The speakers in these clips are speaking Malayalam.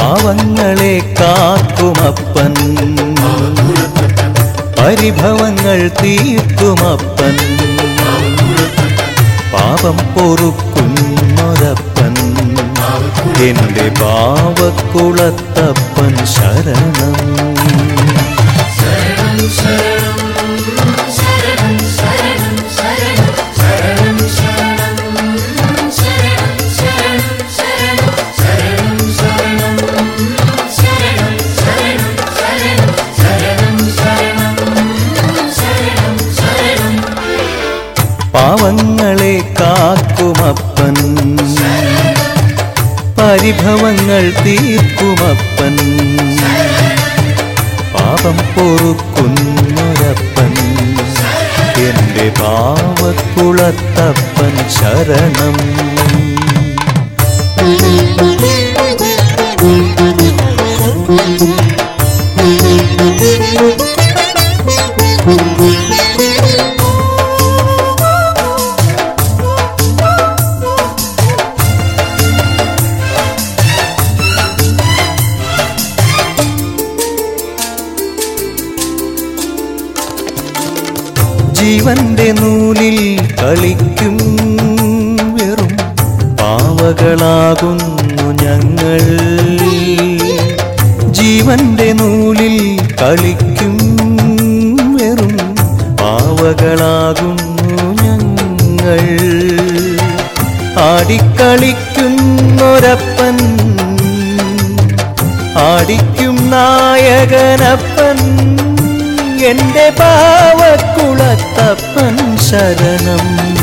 പാവങ്ങളെ കാക്കുമപ്പൻ പരിഭവങ്ങൾ തീർക്കുമപ്പൻ പാപം പൊറുക്കുന്നൊരപ്പൻ എന്റെ പാവക്കുളത്തപ്പൻ ശരണം പാവങ്ങളെ കാക്കുമപ്പൻ പരിഭവങ്ങൾ തീർക്കുമപ്പൻ പാപം പൊറുക്കുന്നൊരപ്പൻ എന്റെ പാവക്കുളത്തപ്പൻ ശരണം ജീവന്റെ നൂലിൽ കളിക്കും വെറും പാവകളാകുന്നു ഞങ്ങൾ ജീവന്റെ നൂലിൽ കളിക്കും വെറും പാവകളാകുന്നു ഞങ്ങൾ ആടിക്കളിക്കുന്നൊരപ്പൻ ആടിക്കും നായകനപ്പൻ എന്റെ പാവക്കുളത്തപ്പൻ ശരണം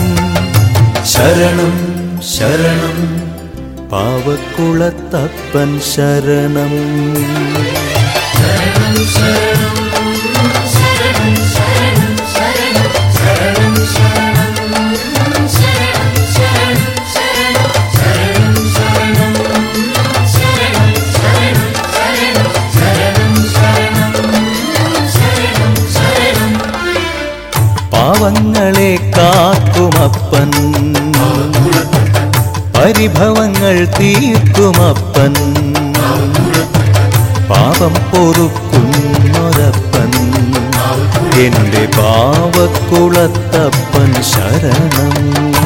ശരണം ശരണം പാവക്കുളത്തപ്പൻ ശരണം പാവങ്ങളെ കാക്കുമപ്പൻ പരിഭവങ്ങൾ തീർക്കുമപ്പൻ പാപം പൊറുക്കുന്നൊരപ്പൻ എന്റെ പാവക്കുളത്തപ്പൻ ശരണം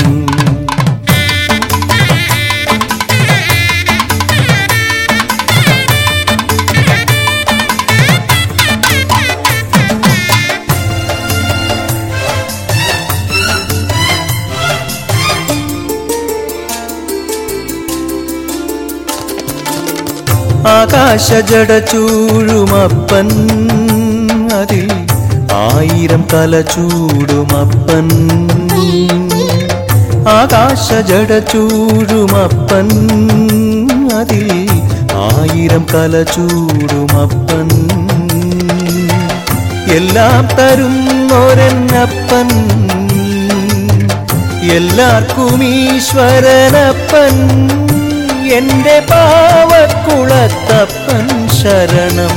ആകാശജട ചൂഴുമപ്പൻ അതിൽ ആയിരം തല ചൂടുമപ്പൻ ആകാശജട ചൂഴുമപ്പൻ അതിൽ ആയിരം തല ചൂടുമപ്പൻ എല്ലാം തരുന്നൊരെന്നപ്പൻ എല്ലാവർക്കും ഈശ്വരനപ്പൻ എന്റെ പാവക്കുളത്തപ്പൻ ശരണം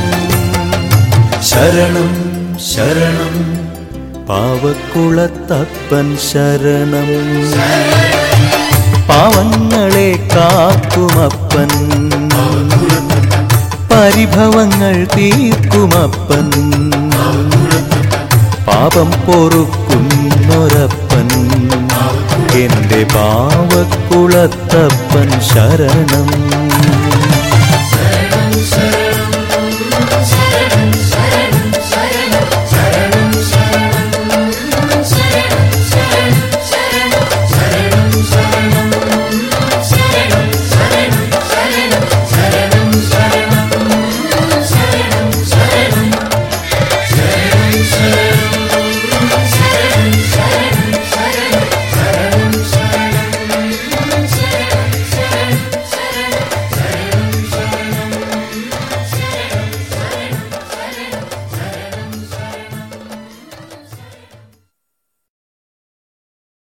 ശരണം ശരണം പാവക്കുളത്തപ്പൻ ശരണം പാവങ്ങളെ കാക്കുമപ്പൻ പരിഭവങ്ങൾ തീർക്കുമപ്പൻ പാപം പൊറുക്കുന്നൊരപ്പൻ എന്റെ പാവക്കുളത്തപ്പൻ ശരണം